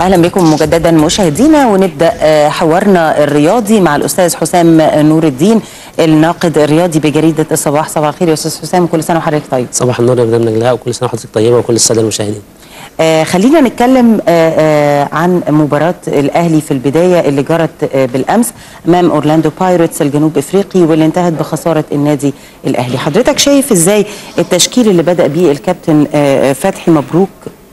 اهلا بكم مجددا مشاهدينا ونبدا آه، حوارنا الرياضي مع الاستاذ حسام نور الدين الناقد الرياضي بجريده الصباح صباح الخير يا استاذ حسام كل سنه وحضرتك طيب صباح النور يا مدام نجلاء وكل سنه وحضرتك طيبه وكل الساده المشاهدين آه خلينا نتكلم آه آه عن مباراة الأهلي في البداية اللي جرت آه بالأمس أمام أورلاندو بايرتس الجنوب إفريقي واللي انتهت بخسارة النادي الأهلي حضرتك شايف إزاي التشكيل اللي بدأ بيه الكابتن آه فتحي مبروك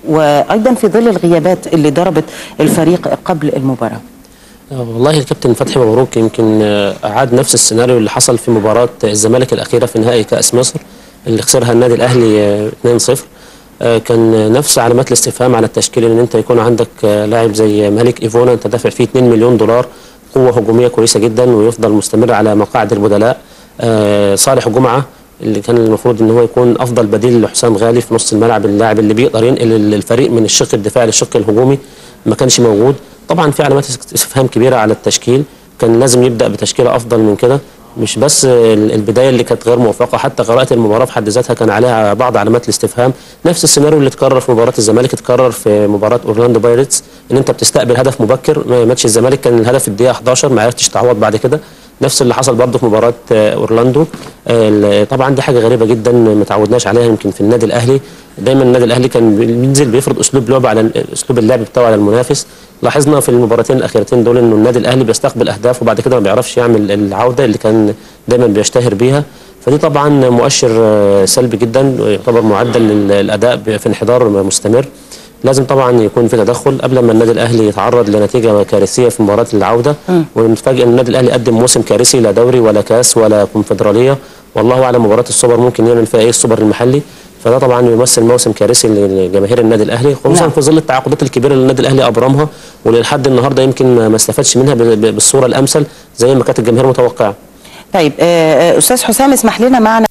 وأيضا في ظل الغيابات اللي ضربت الفريق قبل المباراة آه، والله الكابتن فتحي مبروك يمكن آه، أعاد نفس السيناريو اللي حصل في مباراة الزمالك الأخيرة في نهائي كأس مصر اللي خسرها النادي الأهلي آه، 2-0 آه، كان نفس علامات الاستفهام على التشكيل ان انت يكون عندك آه، لاعب زي مالك ايفونا انت دافع فيه 2 مليون دولار قوه هجوميه كويسه جدا ويفضل مستمر على مقاعد البدلاء آه، صالح جمعه اللي كان المفروض ان هو يكون افضل بديل لحسام غالي في نص الملعب اللاعب اللي بيقدر ينقل الفريق من الشق الدفاعي للشق الهجومي ما كانش موجود طبعا في علامات استفهام كبيره على التشكيل كان لازم يبدا بتشكيله افضل من كده مش بس ال- البدايه اللي كانت غير موفقه حتى قراءه المباراه في حد ذاتها كان عليها بعض علامات الاستفهام نفس السيناريو اللي اتكرر في مباراه الزمالك اتكرر في مباراه اورلاندو بايرتس ان انت بتستقبل هدف مبكر ما- ماتش الزمالك كان الهدف في الدقيقه 11 ما عرفتش تعوض بعد كده نفس اللي حصل برضه في مباراه آه، اورلاندو آه، ال- طبعا دي حاجه غريبه جدا ما تعودناش عليها يمكن في النادي الاهلي دايما النادي الاهلي كان بينزل بيفرض اسلوب لعب على اسلوب اللعب بتاعه على المنافس لاحظنا في المباراتين الاخيرتين دول انه النادي الاهلي بيستقبل اهداف وبعد كده ما بيعرفش يعمل العوده اللي كان دايما بيشتهر بيها فدي طبعا مؤشر آه، سلبي جدا ويعتبر معدل للاداء ب- في انحدار مستمر لازم طبعا يكون في تدخل قبل ما النادي الاهلي يتعرض لنتيجه كارثيه في مباراه العوده ونتفاجئ ان النادي الاهلي قدم موسم كارثي لا دوري ولا كاس ولا كونفدراليه والله اعلم مباراه السوبر ممكن يعمل فيها ايه السوبر المحلي فده طبعا يمثل موسم كارثي لجماهير النادي الاهلي خصوصا نعم. في ظل التعاقدات الكبيره اللي النادي الاهلي ابرمها ولحد النهارده يمكن ما ما استفادش منها ب- ب- بالصوره الامثل زي ما كانت الجماهير متوقعه طيب آه، آه، أستاذ حسام اسمح لنا معنا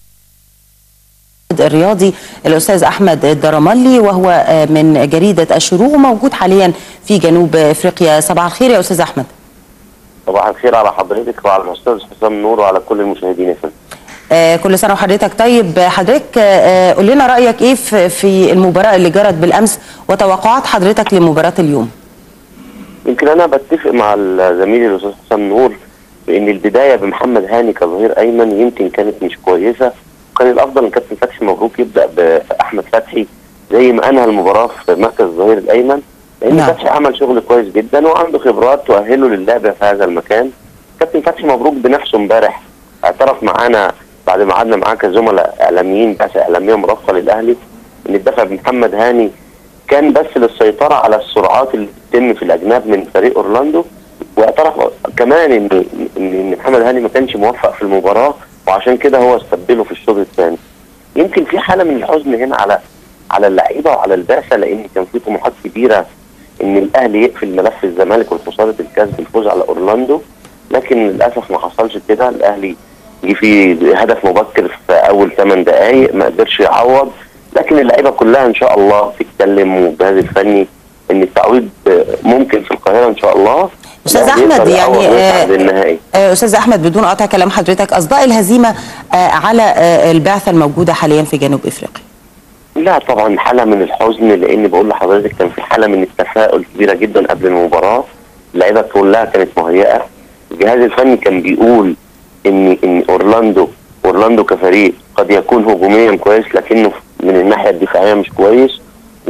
الرياضي الأستاذ أحمد الدرملي وهو آه، من جريدة الشروق وموجود حاليا في جنوب أفريقيا صباح الخير يا أستاذ أحمد صباح الخير على حضرتك وعلى الاستاذ حسام نور وعلى كل المشاهدين يا فندم. آه، كل سنه وحضرتك طيب حضرتك آه، قول لنا رايك ايه في في المباراه اللي جرت بالامس وتوقعات حضرتك لمباراه اليوم يمكن انا بتفق مع زميلي الاستاذ حسام نور بان البدايه بمحمد هاني كظهير ايمن يمكن كانت مش كويسه وكان الافضل ان كابتن فتحي مبروك يبدا باحمد فتحي زي ما انهى المباراه في مركز الظهير الايمن لان نعم. فتحي عمل شغل كويس جدا وعنده خبرات تؤهله للعب في هذا المكان كابتن فتحي مبروك بنفسه امبارح اعترف معانا بعد ما قعدنا معاه كزملاء اعلاميين بعثه اعلاميه مرافقه للاهلي ان الدفع بمحمد هاني كان بس للسيطره على السرعات اللي بتتم في الاجناب من فريق اورلاندو واعترف كمان ان ان محمد هاني ما كانش موفق في المباراه وعشان كده هو استبدله في الشوط الثاني يمكن في حاله من الحزن هنا على على اللعيبه وعلى البعثه لان كان في طموحات كبيره ان الاهلي يقفل ملف الزمالك والخساره الكاس بالفوز على اورلاندو لكن للاسف ما حصلش كده الاهلي جه في هدف مبكر في اول 8 دقائق ما قدرش يعوض لكن اللعيبه كلها ان شاء الله تتكلم والجهاز الفني ان التعويض ممكن في القاهره ان شاء الله أستاذ يعني أحمد، يقدر يعوض يعني، ويصعد آه، للنهائي آه، استاذ احمد بدون قطع كلام حضرتك اصداء الهزيمه آه، على آه، البعثه الموجوده حاليا في جنوب افريقيا لا طبعا حاله من الحزن لان بقول لحضرتك كان في حاله من التفاؤل كبيره جدا قبل المباراه اللعيبه كلها كانت مهيئه الجهاز الفني كان بيقول ان ان اورلاندو اورلاندو كفريق قد يكون هجوميا كويس لكنه من الناحيه الدفاعيه مش كويس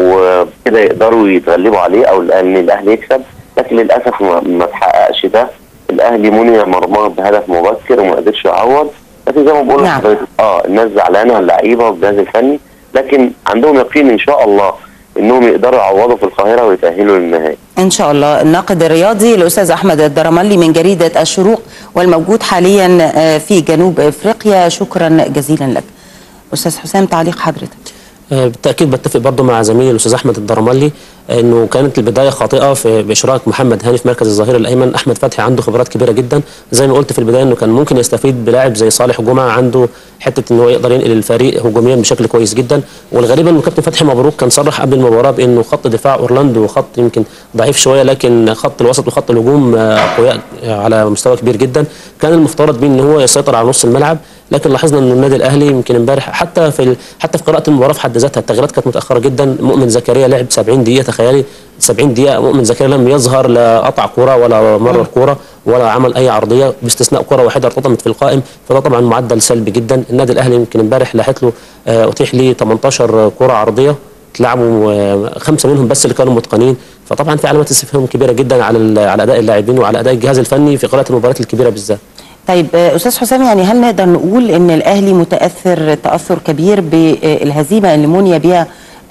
وكده يقدروا يتغلبوا عليه او ان الاهلي يكسب لكن للاسف ما, ما تحققش ده الاهلي منع مرماه بهدف مبكر وما قدرش يعوض لكن زي ما بقول نعم. لحضرتك اه الناس زعلانه اللعيبه والجهاز الفني لكن عندهم يقين ان شاء الله انهم يقدروا يعوضوا في القاهره ويتاهلوا للنهائي ان شاء الله الناقد الرياضي الاستاذ احمد الدرملي من جريده الشروق والموجود حاليا آه، في جنوب افريقيا شكرا جزيلا لك استاذ حسام تعليق حضرتك آه، بالتاكيد بتفق برضه مع زميلي الاستاذ احمد الدرملي آه، انه كانت البدايه خاطئه في باشراك محمد هاني في مركز الظهير الايمن احمد فتحي عنده خبرات كبيره جدا زي ما قلت في البدايه انه كان ممكن يستفيد بلاعب زي صالح جمعه عنده حته ان هو يقدر ينقل الفريق هجوميا بشكل كويس جدا والغريب انه كابتن فتحي مبروك كان صرح قبل المباراه بانه خط دفاع اورلاندو خط يمكن ضعيف شويه لكن خط الوسط وخط الهجوم آه، اقوياء آه، على مستوى كبير جدا كان المفترض بيه ان هو يسيطر على نص الملعب لكن لاحظنا ان النادي الاهلي يمكن امبارح حتى في ال... حتى في قراءه المباراه في حد ذاتها التغييرات كانت متاخره جدا مؤمن زكريا لعب 70 دقيقه تخيلي 70 دقيقه مؤمن زكريا لم يظهر لا قطع كوره ولا مرر كوره ولا عمل اي عرضيه باستثناء كره واحده ارتطمت في القائم فده طبعا معدل سلبي جدا النادي الاهلي يمكن امبارح لاحت له آه، اتيح ليه 18 كره عرضيه اتلعبوا آه، خمسه منهم بس اللي كانوا متقنين فطبعا في علامات استفهام كبيره جدا على ال- على اداء اللاعبين وعلى اداء الجهاز الفني في قراءه المباريات الكبيره بالذات طيب آه، استاذ حسام يعني هل نقدر نقول ان الاهلي متاثر تاثر كبير بالهزيمه اللي مني بها آه،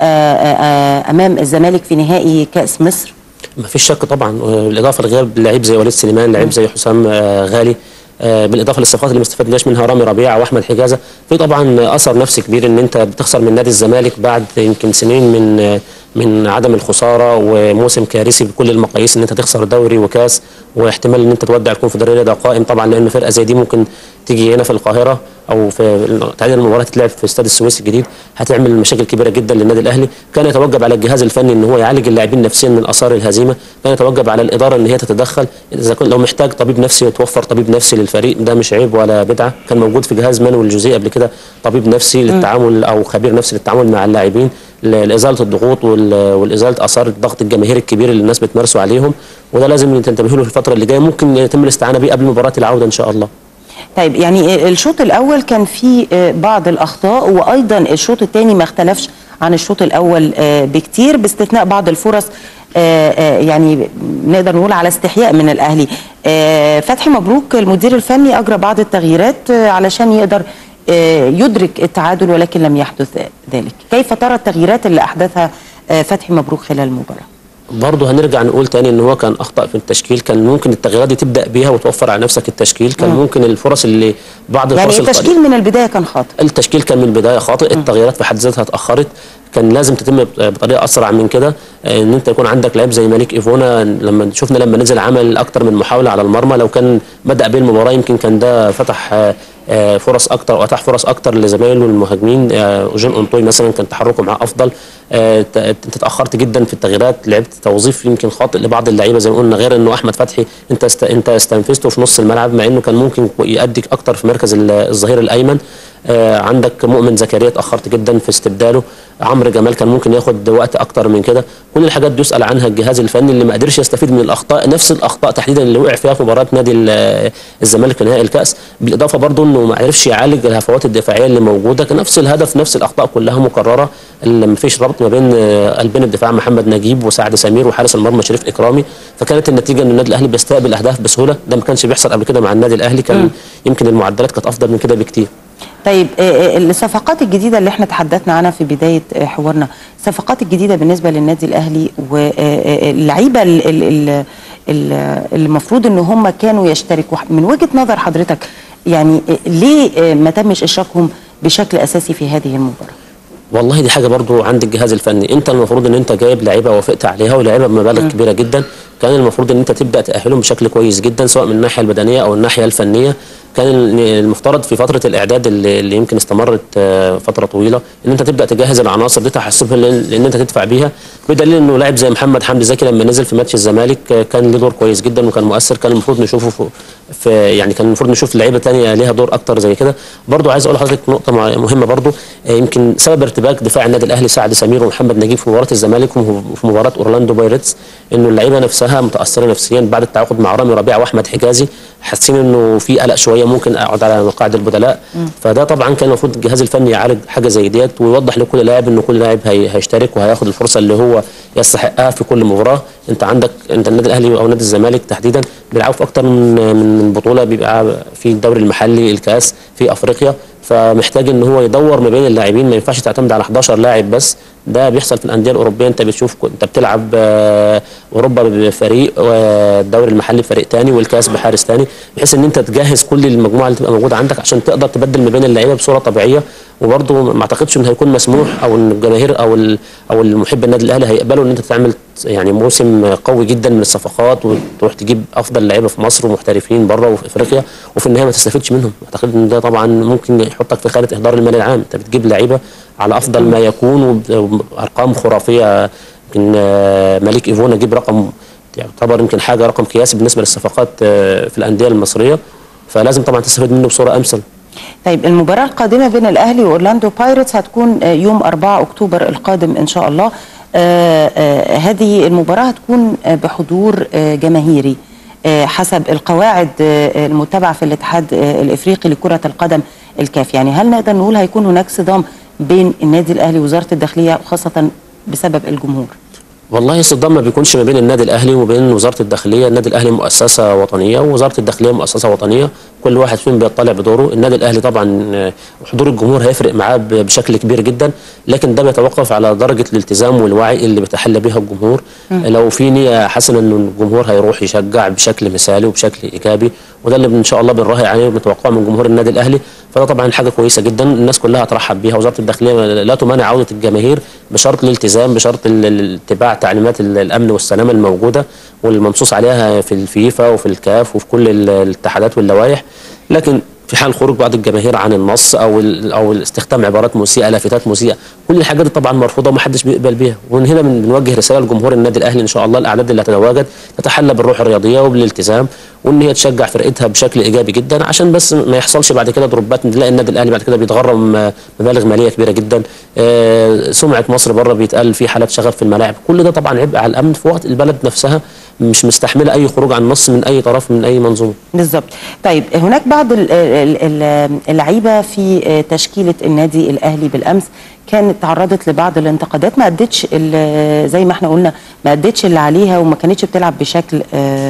آه، امام الزمالك في نهائي كاس مصر ما فيش شك طبعا آه، بالاضافه لغياب لعيب زي وليد سليمان لعيب زي حسام آه، غالي آه، بالاضافه للصفقات اللي ما استفدناش منها رامي ربيعه واحمد حجازه في طبعا اثر نفسي كبير ان انت بتخسر من نادي الزمالك بعد يمكن سنين من آه، من عدم الخساره وموسم كارثي بكل المقاييس ان انت تخسر دوري وكاس واحتمال ان انت تودع الكونفدراليه ده قائم طبعا لان فرقه زي دي ممكن تيجي هنا في القاهره او في تعديل المباراه تتلعب في استاد السويس الجديد هتعمل مشاكل كبيره جدا للنادي الاهلي كان يتوجب على الجهاز الفني ان هو يعالج اللاعبين نفسيا من اثار الهزيمه كان يتوجب على الاداره ان هي تتدخل اذا كان لو محتاج طبيب نفسي يتوفر طبيب نفسي للفريق ده مش عيب ولا بدعه كان موجود في جهاز مانويل جوزيه قبل كده طبيب نفسي للتعامل او خبير نفسي للتعامل مع اللاعبين ل- لازاله الضغوط وال- والازاله اثار الضغط الجماهيري الكبير اللي الناس بتمارسه عليهم وده لازم تنتبهوا له في الفتره اللي جايه ممكن يتم الاستعانه بيه قبل مباراه العوده ان شاء الله طيب يعني الشوط الاول كان فيه آه، بعض الاخطاء وايضا الشوط الثاني ما اختلفش عن الشوط الاول آه، بكتير باستثناء بعض الفرص آه، آه، يعني نقدر نقول على استحياء من الاهلي آه، فتحي مبروك المدير الفني اجرى بعض التغييرات آه، علشان يقدر آه، يدرك التعادل ولكن لم يحدث ذلك كيف ترى التغييرات اللي احدثها آه، فتحي مبروك خلال المباراه برضه هنرجع نقول تاني ان هو كان اخطا في التشكيل كان ممكن التغييرات دي تبدا بيها وتوفر على نفسك التشكيل كان ممكن الفرص اللي بعض يعني الفرص القليلة- التشكيل من البدايه كان خاطئ التشكيل كان من البدايه خاطئ التغييرات في حد ذاتها اتاخرت كان لازم تتم بطريقه اسرع من كده آه، ان انت يكون عندك لعيب زي مالك ايفونا لما شفنا لما نزل عمل اكتر من محاوله على المرمى لو كان بدا بيه المباراه يمكن كان ده فتح آه، آه، فرص اكتر واتاح فرص اكتر لزمايله المهاجمين آه، اوجين اونطوي مثلا كان تحركه معاه افضل آه، ت- انت اتاخرت جدا في التغييرات لعبت توظيف يمكن خاطئ لبعض اللعيبه زي ما قلنا غير انه احمد فتحي انت است... انت استنفذته في نص الملعب مع انه كان ممكن يأدي اكتر في مركز ال- الظهير الايمن آه، عندك مؤمن زكريا اتاخرت جدا في استبداله عمرو جمال كان ممكن ياخد وقت اكتر من كده كل الحاجات دي يسال عنها الجهاز الفني اللي ما قدرش يستفيد من الاخطاء نفس الاخطاء تحديدا اللي وقع فيها في مباراه نادي ال- الزمالك في نهائي الكاس بالاضافه برضه انه ما عرفش يعالج الهفوات الدفاعيه اللي موجوده كان نفس الهدف نفس الاخطاء كلها مكرره اللي ما فيش ربط ما بين آه، قلبين الدفاع محمد نجيب وسعد سمير وحارس المرمى شريف اكرامي فكانت النتيجه ان النادي الاهلي بيستقبل اهداف بسهوله ده ما كانش بيحصل قبل كده مع النادي الاهلي كان يمكن المعدلات كانت افضل من كده بكتير طيب آه، آه، الصفقات الجديدة اللي احنا تحدثنا عنها في بداية آه، حوارنا الصفقات الجديدة بالنسبة للنادي الأهلي واللعيبة اللي المفروض ان هم كانوا يشتركوا من وجهة نظر حضرتك يعني آه، ليه آه، ما تمش إشراكهم بشكل أساسي في هذه المباراة والله دي حاجه برضو عند الجهاز الفني انت المفروض ان انت جايب لعيبه وافقت عليها ولاعيبه بمبالغ كبيره جدا كان المفروض ان انت تبدا تاهلهم بشكل كويس جدا سواء من الناحيه البدنيه او الناحيه الفنيه كان المفترض في فتره الاعداد اللي, اللي يمكن استمرت آه، فتره طويله ان انت تبدا تجهز العناصر دي تحسبها لان لأن انت تدفع بيها بدليل انه لاعب زي محمد حمدي زكي لما نزل في ماتش الزمالك آه، كان له دور كويس جدا وكان مؤثر كان المفروض نشوفه في- في يعني كان المفروض نشوف لعيبه ثانيه ليها دور اكتر زي كده برضو عايز اقول لحضرتك نقطه مع- مهمه برضو آه، يمكن سبب ارتباك دفاع النادي الاهلي سعد سمير ومحمد نجيب في مباراه الزمالك وفي مباراه اورلاندو بايرتس انه اللعيبه نفسها متاثره نفسيا بعد التعاقد مع رامي ربيعه واحمد حجازي حاسين انه في قلق شويه ممكن اقعد على مقاعد البدلاء فده طبعا كان المفروض الجهاز الفني يعالج حاجه زي ديت ويوضح لكل لاعب انه كل لاعب هي- هيشترك وهياخد الفرصه اللي هو يستحقها في كل مباراه انت عندك انت النادي الاهلي او نادي الزمالك تحديدا بيلعبوا في اكتر من من من بطوله بيبقى في الدوري المحلي الكاس في افريقيا فمحتاج ان هو يدور ما بين اللاعبين ما ينفعش تعتمد على 11 لاعب بس ده بيحصل في الانديه الاوروبيه انت بتشوف ك- انت بتلعب آه، اوروبا بفريق والدوري المحلي بفريق تاني والكاس بحارس تاني بحيث ان انت تجهز كل المجموعه اللي تبقى موجوده عندك عشان تقدر تبدل ما بين اللعيبه بصوره طبيعيه وبرضه ما اعتقدش ان هيكون مسموح او ان الجماهير او ال- او المحب النادي الاهلي هيقبلوا ان انت تعمل يعني موسم قوي جدا من الصفقات وتروح تجيب افضل لعيبه في مصر ومحترفين بره وفي افريقيا وفي النهايه ما تستفيدش منهم اعتقد ان ده طبعا ممكن يحطك في خانه اهدار المال العام انت بتجيب لعيبه على افضل ما يكون وب- وارقام خرافيه يمكن آه، مليك ايفونا جيب رقم يعتبر يمكن حاجه رقم قياسي بالنسبه للصفقات آه، في الانديه المصريه فلازم طبعا تستفيد منه بصوره امثل طيب المباراة القادمة بين الأهلي وأورلاندو بايرتس هتكون آه، يوم 4 أكتوبر القادم إن شاء الله آه، آه، هذه المباراة هتكون آه، بحضور آه، جماهيري آه، حسب القواعد آه، المتبعة في الاتحاد آه، الإفريقي لكرة القدم الكاف يعني هل نقدر نقول هيكون هناك صدام بين النادي الأهلي ووزارة الداخلية خاصة بسبب الجمهور والله الصدام ما بيكونش ما بين النادي الاهلي وبين وزاره الداخليه، النادي الاهلي مؤسسه وطنيه ووزاره الداخليه مؤسسه وطنيه، كل واحد فيهم بيطلع بدوره، النادي الاهلي طبعا آه، حضور الجمهور هيفرق معاه ب- بشكل كبير جدا، لكن ده بيتوقف على درجه الالتزام والوعي اللي بيتحلى بها الجمهور، لو في نيه حسنه ان الجمهور هيروح يشجع بشكل مثالي وبشكل ايجابي، وده اللي ان شاء الله بنراهي عليه وبنتوقعه من جمهور النادي الاهلي، فده طبعا حاجه كويسه جدا، الناس كلها هترحب بيها، وزاره الداخليه لا تمانع عوده الجماهير بشرط الالتزام بشرط ال- ال- اتباع تعليمات ال- الامن والسلامه الموجوده والمنصوص عليها في الفيفا وفي الكاف وفي كل ال- الاتحادات واللوائح لكن في حال خروج بعض الجماهير عن النص او ال- او استخدام عبارات مسيئه لافتات مسيئه كل الحاجات دي طبعا مرفوضه ومحدش بيقبل بيها ومن هنا بن- بنوجه رساله لجمهور النادي الاهلي ان شاء الله الاعداد اللي هتتواجد تتحلى بالروح الرياضيه وبالالتزام وان هي تشجع فرقتها بشكل ايجابي جدا عشان بس ما يحصلش بعد كده ضربات نلاقي النادي الاهلي بعد كده بيتغرم آه، مبالغ ماليه كبيره جدا آه، سمعه مصر بره بيتقال في حالات شغب في الملاعب كل ده طبعا عبء على الامن في وقت البلد نفسها مش مستحمله اي خروج عن النص من اي طرف من اي منظومه بالظبط طيب هناك بعض ال- ال- ال- اللعيبه في تشكيله النادي الاهلي بالامس كانت تعرضت لبعض الانتقادات ما ادتش ال- زي ما احنا قلنا ما ادتش اللي عليها وما كانتش بتلعب بشكل آه،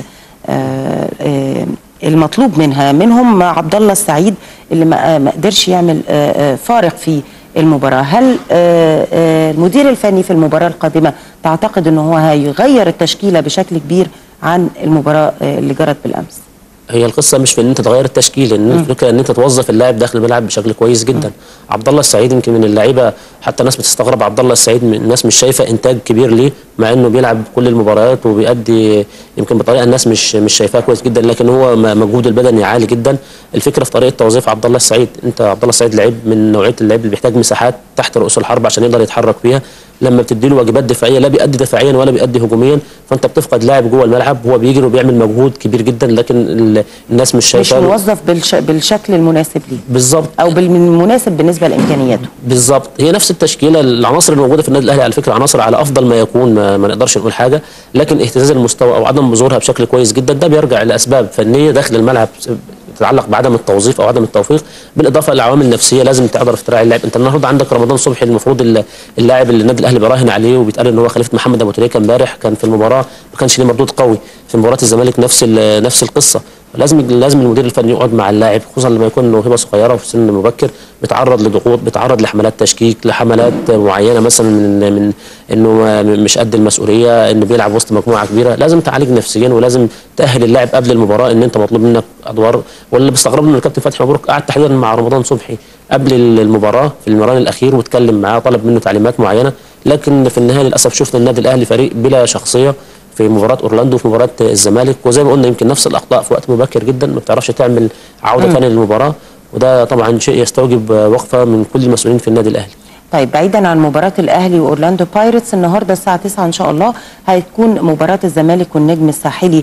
آه، آه، المطلوب منها منهم عبد الله السعيد اللي ما ما قدرش يعمل آه، آه، فارق في المباراه هل آه، آه، المدير الفني في المباراه القادمه تعتقد ان هو هيغير التشكيله بشكل كبير عن المباراه آه، اللي جرت بالامس هي القصه مش في ان انت تغير التشكيل ان الفكره ان انت توظف اللاعب داخل الملعب بشكل كويس جدا عبد الله السعيد يمكن من اللعيبه حتى الناس بتستغرب عبد الله السعيد من الناس مش شايفه انتاج كبير ليه مع انه بيلعب كل المباريات وبيأدي يمكن بطريقه الناس مش مش شايفاها كويس جدا لكن هو م- مجهوده البدني عالي جدا الفكره في طريقه توظيف عبد الله السعيد انت عبد الله السعيد لعيب من نوعيه اللعيب اللي بيحتاج مساحات تحت رؤوس الحرب عشان يقدر يتحرك فيها لما بتدي له واجبات دفاعيه لا بيأدي دفاعيا ولا بيأدي هجوميا فانت بتفقد لاعب جوه الملعب هو بيجري وبيعمل مجهود كبير جدا لكن ال- الناس مش مش شايفاه موظف بالش... بالشكل المناسب ليه بالظبط او بالمناسب بالنسبه لامكانياته بالظبط هي نفس التشكيله العناصر الموجوده في النادي الاهلي على فكره عناصر على افضل ما يكون ما, ما نقدرش نقول حاجه لكن اهتزاز المستوى او عدم ظهورها بشكل كويس جدا ده بيرجع لاسباب فنيه داخل الملعب تتعلق بعدم التوظيف او عدم التوفيق بالاضافه لعوامل نفسيه لازم تعرف تراعي اللاعب انت النهارده عندك رمضان صبحي المفروض ال- اللاعب اللي النادي الاهلي بيراهن عليه وبيتقال ان هو خليفه محمد ابو تريكه امبارح كان في المباراه ما كانش ليه مردود قوي في مباراه الزمالك نفس ال- نفس القصه لازم لازم المدير الفني يقعد مع اللاعب خصوصا لما يكون موهبه صغيره وفي سن مبكر بيتعرض لضغوط بيتعرض لحملات تشكيك لحملات معينه مثلا من من انه ما- مش قد المسؤوليه انه بيلعب وسط مجموعه كبيره لازم تعالج نفسيا ولازم تاهل اللاعب قبل المباراه ان انت مطلوب منك ادوار واللي بيستغربوا ان الكابتن فتحي مبروك قعد تحديدا مع رمضان صبحي قبل المباراه في المران الاخير واتكلم معاه طلب منه تعليمات معينه لكن في النهايه للاسف شفنا النادي الاهلي فريق بلا شخصيه في مباراه اورلاندو وفي مباراه الزمالك وزي ما قلنا يمكن نفس الاخطاء في وقت مبكر جدا ما بتعرفش تعمل عوده ثانيه للمباراه وده طبعا شيء يستوجب وقفه من كل المسؤولين في النادي الاهلي طيب بعيدا عن مباراة الأهلي وأورلاندو بايرتس النهاردة الساعة 9 إن شاء الله هتكون مباراة الزمالك والنجم الساحلي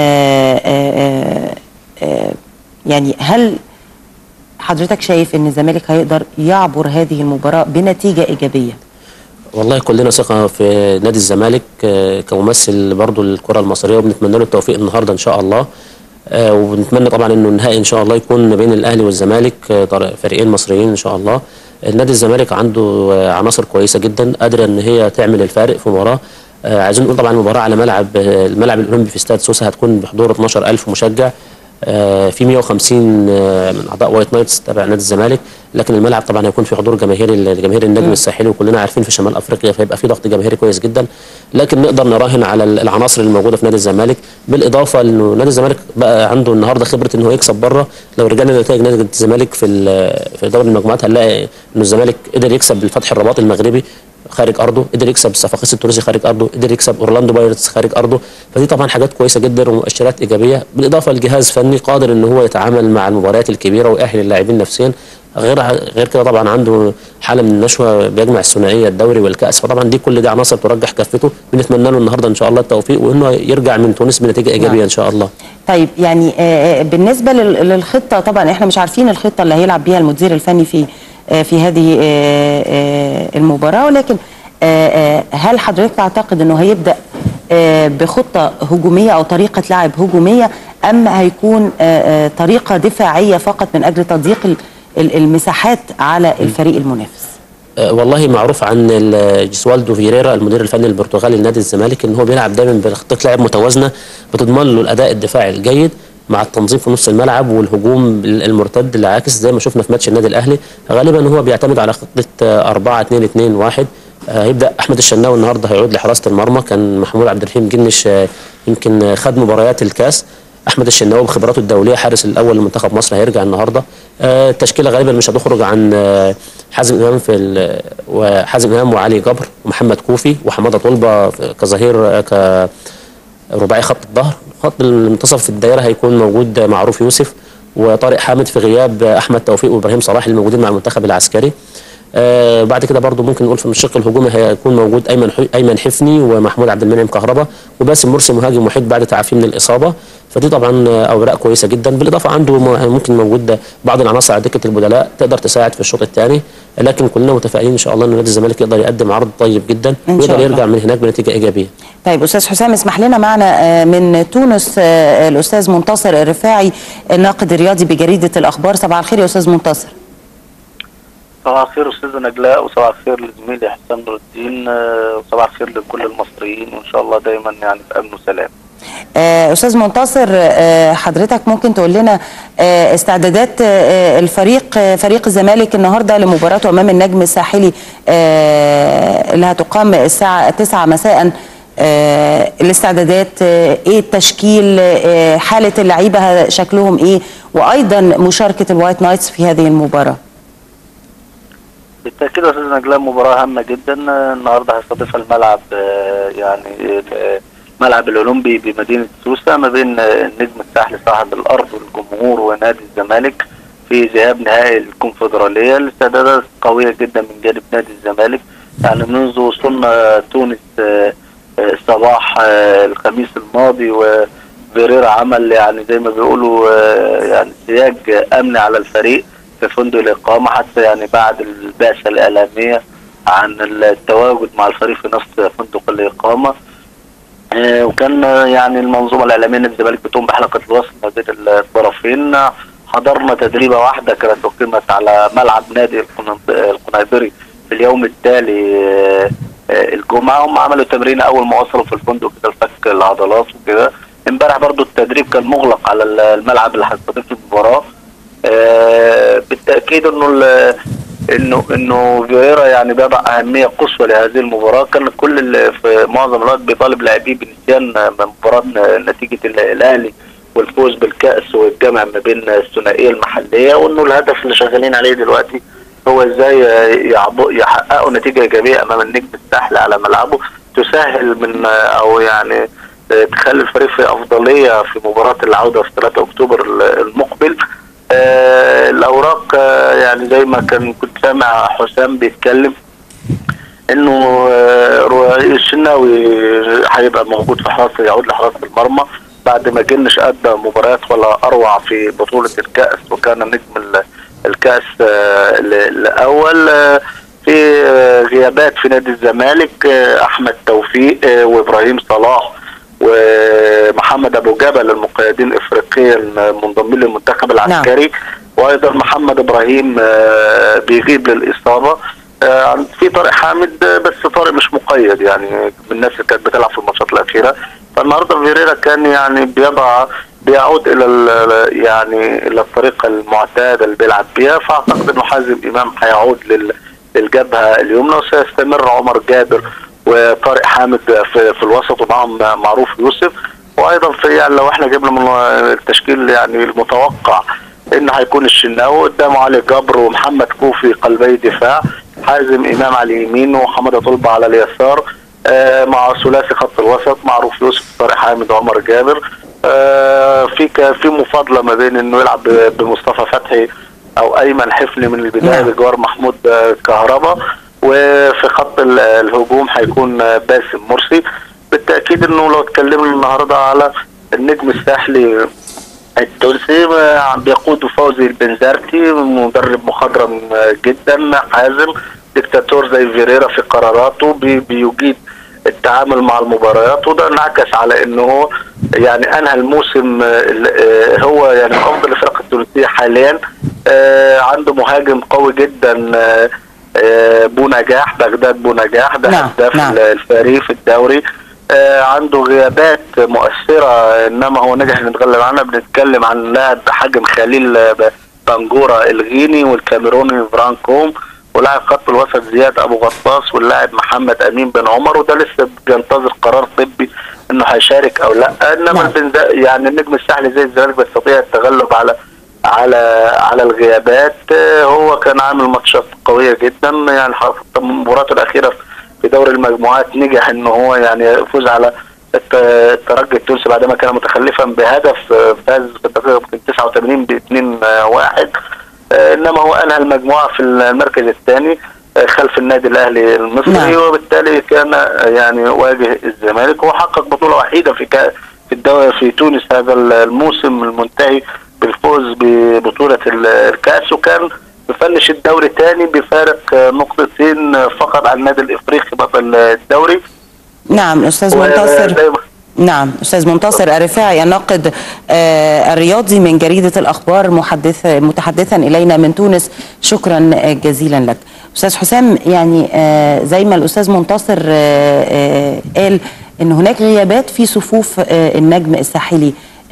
آآ آآ آآ يعني هل حضرتك شايف أن الزمالك هيقدر يعبر هذه المباراة بنتيجة إيجابية؟ والله كلنا ثقه في نادي الزمالك آه، كممثل برضو للكره المصريه وبنتمنى له التوفيق النهارده ان شاء الله آه، وبنتمنى طبعا انه النهائي ان شاء الله يكون بين الاهلي والزمالك آه، طر- فريقين مصريين ان شاء الله النادي الزمالك عنده آه، عناصر كويسه جدا قادره ان هي تعمل الفارق في مباراه آه، عايزين نقول طبعا المباراه على ملعب آه، الملعب الاولمبي في استاد سوسه هتكون بحضور 12000 مشجع آه، في 150 آه، من اعضاء وايت نايتس تبع نادي الزمالك لكن الملعب طبعا هيكون في حضور جماهيري جماهير النجم الساحلي وكلنا عارفين في شمال افريقيا فيبقى في ضغط جماهيري كويس جدا لكن نقدر نراهن على العناصر اللي موجوده في نادي الزمالك بالاضافه انه نادي الزمالك بقى عنده النهارده خبره ان هو يكسب بره لو رجعنا لنتائج نادي الزمالك في ال- في دوري المجموعات هنلاقي انه الزمالك قدر يكسب الفتح الرباط المغربي خارج ارضه قدر يكسب الصفاقسي التونسي خارج ارضه قدر يكسب اورلاندو بايرتس خارج ارضه فدي طبعا حاجات كويسه جدا ومؤشرات ايجابيه بالاضافه لجهاز فني قادر ان هو يتعامل مع المباريات الكبيره ويأهل اللاعبين نفسيا غير غير كده طبعا عنده حاله من النشوه بيجمع الثنائيه الدوري والكاس فطبعا دي كل دي عناصر ترجح كفته بنتمنى له النهارده ان شاء الله التوفيق وانه يرجع من تونس بنتيجه ايجابيه نعم. ان شاء الله طيب يعني آه، آه، بالنسبه لل- للخطه طبعا احنا مش عارفين الخطه اللي هيلعب بيها المدير الفني في آه، في هذه آه، آه، المباراه ولكن آه، آه، هل حضرتك تعتقد انه هيبدا آه، بخطه هجوميه او طريقه لعب هجوميه ام هيكون آه، آه، طريقه دفاعيه فقط من اجل تضييق ال- ال- المساحات على الفريق المنافس آه، والله معروف عن ال- جيسوالدو فيريرا المدير الفني البرتغالي لنادي الزمالك ان هو بيلعب دايما بخطه لعب متوازنه بتضمن له الاداء الدفاعي الجيد مع التنظيم في نص الملعب والهجوم المرتد العاكس زي ما شفنا في ماتش النادي الاهلي غالبا هو بيعتمد على خطه آه، 4 2 2 1 آه، هيبدا احمد الشناوي النهارده هيعود لحراسه المرمى كان محمود عبد الرحيم جنش آه، يمكن آه، خد مباريات الكاس احمد الشناوي بخبراته الدوليه حارس الاول لمنتخب مصر هيرجع النهارده آه، التشكيله غالبا مش هتخرج عن آه، حازم امام في ال- وحازم امام وعلي جبر ومحمد كوفي وحماده طلبه في- كظهير آه، كرباعي خط الظهر خط المنتصف في الدائره هيكون موجود آه، معروف يوسف وطارق حامد في غياب آه، احمد توفيق وابراهيم صلاح الموجودين مع المنتخب العسكري آه بعد كده برضو ممكن نقول في الشق الهجومي هيكون موجود ايمن حي- ايمن حفني ومحمود عبد المنعم كهربا وباسم مرسي مهاجم وحيد بعد تعافيه من الاصابه فدي طبعا آه، اوراق كويسه جدا بالاضافه عنده م- ممكن موجود بعض العناصر على دكه البدلاء تقدر تساعد في الشوط الثاني لكن كلنا متفائلين ان شاء الله ان نادي الزمالك يقدر يقدم عرض طيب جدا إن شاء ويقدر الله. يرجع من هناك بنتيجه ايجابيه طيب استاذ حسام اسمح لنا معنا آه، من تونس آه، الاستاذ منتصر الرفاعي الناقد الرياضي بجريده الاخبار صباح الخير يا استاذ منتصر صباح الخير استاذ نجلاء وصباح الخير لزميلي حسام نور الدين آه، وصباح الخير لكل المصريين وان شاء الله دايما يعني في امن وسلام آه، استاذ منتصر آه، حضرتك ممكن تقول لنا آه، استعدادات آه، الفريق آه، فريق الزمالك النهارده لمباراته امام النجم الساحلي آه، اللي هتقام الساعه 9 مساء آه، الاستعدادات آه، ايه التشكيل آه، حاله اللعيبه شكلهم ايه وايضا مشاركه الوايت نايتس في هذه المباراه بالتاكيد يا استاذ نجلاء مباراه هامه جدا آه، النهارده هيستضيفها الملعب آه، يعني آه، الملعب الاولمبي بمدينه سوسه ما بين آه، النجم الساحلي صاحب الارض والجمهور ونادي الزمالك في ذهاب نهائي الكونفدراليه الاستعدادات قويه جدا من جانب نادي الزمالك يعني منذ وصولنا تونس آه، آه، صباح آه، الخميس الماضي وفيريرا عمل يعني زي ما بيقولوا آه، يعني سياج امني على الفريق في فندق الاقامه حتى يعني بعد البعثه الاعلاميه عن التواجد مع الفريق في نفس فندق الاقامه آه، وكان آه، يعني المنظومه الاعلاميه نادي الزمالك بتقوم بحلقه الوصل ما بين الطرفين آه، حضرنا تدريبه واحده كانت اقيمت على ملعب نادي القنيط- القنيطري في اليوم التالي آه، آه، الجمعه هم عملوا تمرين اول ما وصلوا في الفندق كده لفك العضلات وكده امبارح برضو التدريب كان مغلق على الملعب اللي هيستضيف المباراه آه، بالتاكيد انه ال- انه انه فييرا يعني بيضع اهميه قصوى لهذه المباراه كان كل اللي في معظم الوقت بيطالب لاعبيه بنسيان مباراه نتيجه ال- الاهلي والفوز بالكاس والجمع ما بين الثنائيه المحليه وانه الهدف اللي شغالين عليه دلوقتي هو ازاي يعب- يحققوا نتيجه ايجابيه امام النجم الساحلي على ملعبه تسهل من او يعني تخلي الفريق في افضليه في مباراه العوده في 3 اكتوبر المقبل آه، الاوراق آه، يعني زي ما كان كنت سامع حسام بيتكلم انه آه، رؤية الشناوي هيبقى موجود في حراسه يعود لحراسه المرمى بعد ما جنش ادى مباريات ولا اروع في بطوله الكاس وكان نجم ال- الكاس آه، ال- الاول آه، في آه، غيابات في نادي الزمالك آه، احمد توفيق آه، وابراهيم صلاح ومحمد ابو جبل المقيدين افريقيا المنضمين للمنتخب العسكري وايضا محمد ابراهيم آه، بيغيب للاصابه آه، في طارق حامد آه، بس طارق مش مقيد يعني من الناس اللي كانت بتلعب في الماتشات الاخيره فالنهارده فيريرا كان يعني بيضع بيعود الى ال- يعني الى الطريقه المعتاده اللي بيلعب بيها فاعتقد انه حازم امام هيعود لل للجبهه اليمنى وسيستمر عمر جابر وطارق حامد في, في الوسط ومعهم معروف يوسف وايضا في يعني لو احنا جبنا من التشكيل يعني المتوقع ان هيكون الشناوي قدامه علي جبر ومحمد كوفي قلبي دفاع حازم امام على اليمين وحمد طلبه على اليسار آه مع ثلاثي خط الوسط معروف يوسف طارق حامد وعمر جابر آه في ك- في مفاضله ما بين انه يلعب ب- بمصطفى فتحي او ايمن حفني من البدايه نعم. بجوار محمود آه، كهربا وفي خط ال- الهجوم هيكون آه، باسم مرسي بالتاكيد انه لو اتكلمنا النهارده على النجم الساحلي التونسي آه، بيقود فوزي البنزرتي مدرب مخضرم آه، جدا حازم دكتاتور زي فيريرا في قراراته بي- بيجيد التعامل مع المباريات وده انعكس على انه هو يعني انهى الموسم آه، ال- آه، هو يعني من افضل الفرق التونسيه حاليا آه، عنده مهاجم قوي جدا آه، آه، بو نجاح بغداد بو نجاح ده نعم، هداف نعم. الفريق في الدوري آه، عنده غيابات مؤثرة إنما هو نجح نتغلب عنها بنتكلم عن لاعب حجم خليل آه، ب- بنجورا الغيني والكاميروني فرانكوم ولاعب خط الوسط زياد أبو غطاس واللاعب محمد أمين بن عمر وده لسه بينتظر قرار طبي إنه هيشارك أو لا إنما نعم. البنزا يعني النجم الساحلي زي الزمالك بيستطيع التغلب على على على الغيابات آه، هو كان عامل ماتشات قويه جدا يعني حتى مباراته الاخيره في دوري المجموعات نجح ان هو يعني يفوز على الت- الترجي التونسي بعدما كان متخلفا بهدف آه، فاز في الدقيقه يمكن 89 ب 2 1 انما هو انهى المجموعه في المركز الثاني آه، خلف النادي الاهلي المصري نعم. وبالتالي كان آه، يعني واجه الزمالك وحقق بطوله وحيده في كا- في الدوري في تونس هذا الموسم المنتهي بالفوز ببطوله ال- الكاس وكان بفنش الدوري تاني بفارق آه، نقطتين آه، فقط عن النادي الافريقي بطل الدوري نعم أستاذ منتصر وزي ما- نعم أستاذ منتصر الرفاعي الناقد آه، الرياضي من جريدة الأخبار محدث متحدثا إلينا من تونس شكرا آه، جزيلا لك أستاذ حسام يعني آه، زي ما الأستاذ منتصر آه، آه، قال أن هناك غيابات في صفوف آه، النجم الساحلي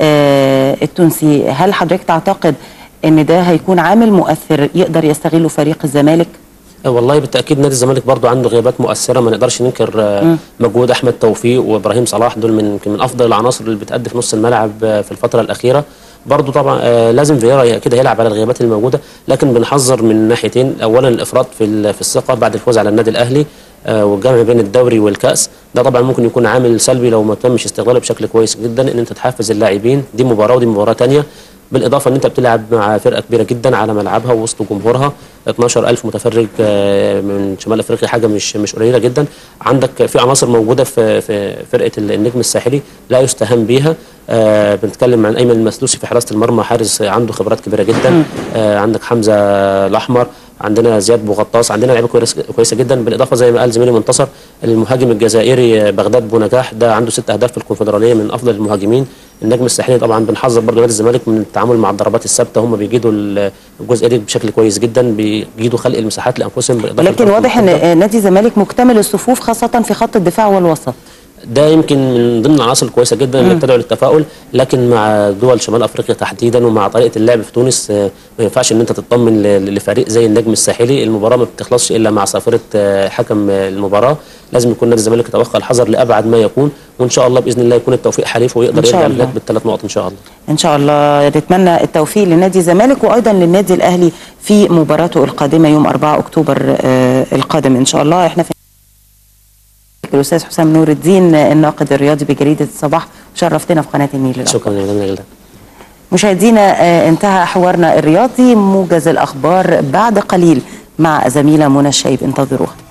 آه، التونسي هل حضرتك تعتقد أن ده هيكون عامل مؤثر يقدر يستغله فريق الزمالك؟ والله بالتاكيد نادي الزمالك برضو عنده غيابات مؤثره ما نقدرش ننكر آه، مجهود احمد توفيق وابراهيم صلاح دول من يمكن من افضل العناصر اللي بتأدي في نص الملعب آه، في الفتره الاخيره برضو طبعا آه، لازم فييرا كده هيلعب على الغيابات الموجوده لكن بنحذر من ناحيتين اولا الافراط في ال- في الثقه بعد الفوز على النادي الاهلي آه، والجمع بين الدوري والكاس ده طبعا ممكن يكون عامل سلبي لو ما تمش استغلاله بشكل كويس جدا ان انت تحفز اللاعبين دي مباراه ودي مباراه تانية بالاضافه ان انت بتلعب مع فرقه كبيره جدا على ملعبها وسط جمهورها 12000 متفرج آه، من شمال افريقيا حاجه مش مش قليله جدا عندك في عناصر موجوده في في فرقه النجم الساحلي لا يستهان بيها آه بنتكلم عن ايمن المسلوسي في حراسه المرمى حارس عنده خبرات كبيره جدا آه عندك حمزه الاحمر عندنا زياد بوغطاس عندنا لعيبه كويس- كويسه جدا بالاضافه زي ما قال زميلي منتصر المهاجم الجزائري آه، بغداد بونجاح ده عنده ست اهداف في الكونفدراليه من افضل المهاجمين النجم الساحلي طبعا بنحذر برضه نادي الزمالك من التعامل مع الضربات الثابته هم بيجيدوا ال- الجزء دي بشكل كويس جدا بيجيدوا خلق المساحات لانفسهم بالاضافه ولكن للفرق واضح ان المحيطة. آه، نادي الزمالك مكتمل الصفوف خاصة في خط الدفاع والوسط ده يمكن من ضمن العناصر الكويسه جدا اللي بتدعو للتفاؤل لكن مع دول شمال افريقيا تحديدا ومع طريقه اللعب في تونس آه، ما ينفعش ان انت تطمن ل- لفريق زي النجم الساحلي المباراه ما بتخلصش الا مع صافره آه، حكم آه، المباراه لازم يكون نادي الزمالك يتوخى الحذر لابعد ما يكون وان شاء الله باذن الله يكون التوفيق حليف ويقدر إن شاء يرجع الله. هناك بالثلاث نقط ان شاء الله ان شاء الله نتمنى التوفيق لنادي الزمالك وايضا للنادي الاهلي في مباراته القادمه يوم 4 اكتوبر آه، القادم ان شاء الله احنا في الاستاذ حسام نور الدين آه، الناقد الرياضي بجريده الصباح شرفتنا في قناه النيل الأخبار. شكرا جزيلا جدا مشاهدينا آه، انتهى حوارنا الرياضي موجز الاخبار بعد قليل مع زميله منى الشايب انتظروها